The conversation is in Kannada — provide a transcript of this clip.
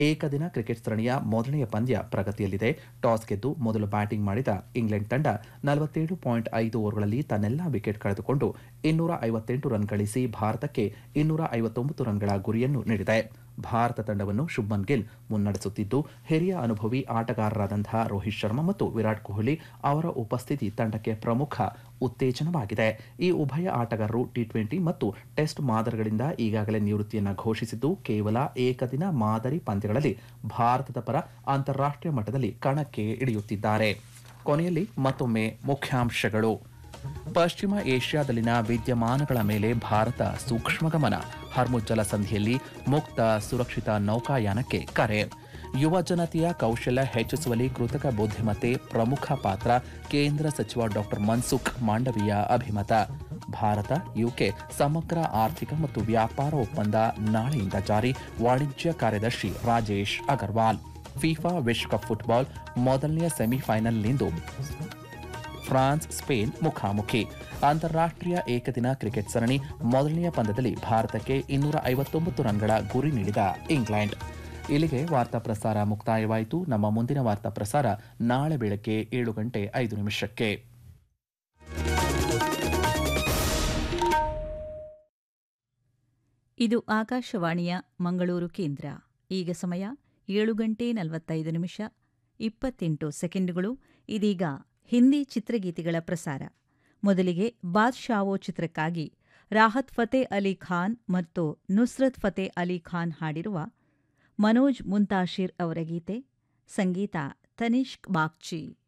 ಏಕದಿನ ಕ್ರಿಕೆಟ್ ಸರಣಿಯ ಮೊದಲನೆಯ ಪಂದ್ಯ ಪ್ರಗತಿಯಲ್ಲಿದೆ ಟಾಸ್ ಗೆದ್ದು ಮೊದಲು ಬ್ಯಾಟಿಂಗ್ ಮಾಡಿದ ಇಂಗ್ಲೆಂಡ್ ತಂಡ ನಲವತ್ತೇಳು ಪಾಯಿಂಟ್ ಐದು ಓವರ್ಗಳಲ್ಲಿ ತನ್ನೆಲ್ಲಾ ವಿಕೆಟ್ ಕಳೆದುಕೊಂಡು ಇನ್ನೂರ ಐವತ್ತೆಂಟು ರನ್ ಗಳಿಸಿ ಭಾರತಕ್ಕೆ ಇನ್ನೂರ ಐವತ್ತೊಂಬತ್ತು ರನ್ಗಳ ಗುರಿಯನ್ನು ನೀಡಿದೆ ಭಾರತ ತಂಡವನ್ನು ಶುಭ್ಮನ್ ಗಿಲ್ ಮುನ್ನಡೆಸುತ್ತಿದ್ದು ಹಿರಿಯ ಅನುಭವಿ ಆಟಗಾರರಾದಂತಹ ರೋಹಿತ್ ಶರ್ಮಾ ಮತ್ತು ವಿರಾಟ್ ಕೊಹ್ಲಿ ಅವರ ಉಪಸ್ಥಿತಿ ತಂಡಕ್ಕೆ ಪ್ರಮುಖ ಉತ್ತೇಜನವಾಗಿದೆ ಈ ಉಭಯ ಆಟಗಾರರು ಟಿ ಟ್ವೆಂಟಿ ಮತ್ತು ಟೆಸ್ಟ್ ಮಾದರಿಗಳಿಂದ ಈಗಾಗಲೇ ನಿವೃತ್ತಿಯನ್ನು ಘೋಷಿಸಿದ್ದು ಕೇವಲ ಏಕದಿನ ಮಾದರಿ ಪಂದ್ಯಗಳಲ್ಲಿ ಭಾರತದ ಪರ ಅಂತಾರಾಷ್ಟ್ರೀಯ ಮಟ್ಟದಲ್ಲಿ ಕಣಕ್ಕೆ ಇಳಿಯುತ್ತಿದ್ದಾರೆ ಕೊನೆಯಲ್ಲಿ ಮತ್ತೊಮ್ಮೆ ಮುಖ್ಯಾಂಶಗಳು ಪಶ್ಚಿಮ ಏಷ್ಯಾದಲ್ಲಿನ ವಿದ್ಯಮಾನಗಳ ಮೇಲೆ ಭಾರತ ಸೂಕ್ಷ್ಮ ಗಮನ ಹರ್ಮುಜ್ ಜಲಸಂಧಿಯಲ್ಲಿ ಮುಕ್ತ ಸುರಕ್ಷಿತ ನೌಕಾಯಾನಕ್ಕೆ ಕರೆ ಯುವ ಜನತೆಯ ಕೌಶಲ್ಯ ಹೆಚ್ಚಿಸುವಲ್ಲಿ ಕೃತಕ ಬುದ್ಧಿಮತ್ತೆ ಪ್ರಮುಖ ಪಾತ್ರ ಕೇಂದ್ರ ಸಚಿವ ಡಾಕ್ಟರ್ ಮನ್ಸುಖ್ ಮಾಂಡವೀಯ ಅಭಿಮತ ಭಾರತ ಯುಕೆ ಸಮಗ್ರ ಆರ್ಥಿಕ ಮತ್ತು ವ್ಯಾಪಾರ ಒಪ್ಪಂದ ನಾಳೆಯಿಂದ ಜಾರಿ ವಾಣಿಜ್ಯ ಕಾರ್ಯದರ್ಶಿ ರಾಜೇಶ್ ಅಗರ್ವಾಲ್ ಫಿಫಾ ವಿಶ್ವಕಪ್ ಫುಟ್ಬಾಲ್ ಮೊದಲನೆಯ ಸೆಮಿಫೈನಲ್ನಿಂದು ಫ್ರಾನ್ಸ್ ಸ್ಪೇನ್ ಮುಖಾಮುಖಿ ಅಂತಾರಾಷ್ಟ್ರೀಯ ಏಕದಿನ ಕ್ರಿಕೆಟ್ ಸರಣಿ ಮೊದಲನೆಯ ಪಂದ್ಯದಲ್ಲಿ ಭಾರತಕ್ಕೆ ಇನ್ನೂರ ಐವತ್ತೊಂಬತ್ತು ರನ್ಗಳ ಗುರಿ ನೀಡಿದ ಇಂಗ್ಲೆಂಡ್ ಇಲ್ಲಿಗೆ ವಾರ್ತಾ ಪ್ರಸಾರ ಮುಕ್ತಾಯವಾಯಿತು ನಮ್ಮ ಮುಂದಿನ ವಾರ್ತಾ ಪ್ರಸಾರ ನಾಳೆ ಬೆಳಗ್ಗೆ ಏಳು ಗಂಟೆ ಐದು ನಿಮಿಷಕ್ಕೆ ಇದು ಆಕಾಶವಾಣಿಯ ಮಂಗಳೂರು ಕೇಂದ್ರ ಈಗ ಸಮಯ ಏಳು ಗಂಟೆ ನಲವತ್ತೈದು ನಿಮಿಷ ಇಪ್ಪತ್ತೆಂಟು ಸೆಕೆಂಡುಗಳು ಇದೀಗ ಹಿಂದಿ ಚಿತ್ರಗೀತೆಗಳ ಪ್ರಸಾರ ಮೊದಲಿಗೆ ಬಾದ್ಶಾವೋ ಚಿತ್ರಕ್ಕಾಗಿ ರಾಹತ್ ಫತೇ ಅಲಿ ಖಾನ್ ಮತ್ತು ನುಸ್ರತ್ ಫತೇ ಅಲಿ ಖಾನ್ ಹಾಡಿರುವ ಮನೋಜ್ ಮುಂತಾಶಿರ್ ಅವರ ಗೀತೆ ಸಂಗೀತ ತನಿಷ್ಕ್ ಬಾಗ್ಚಿ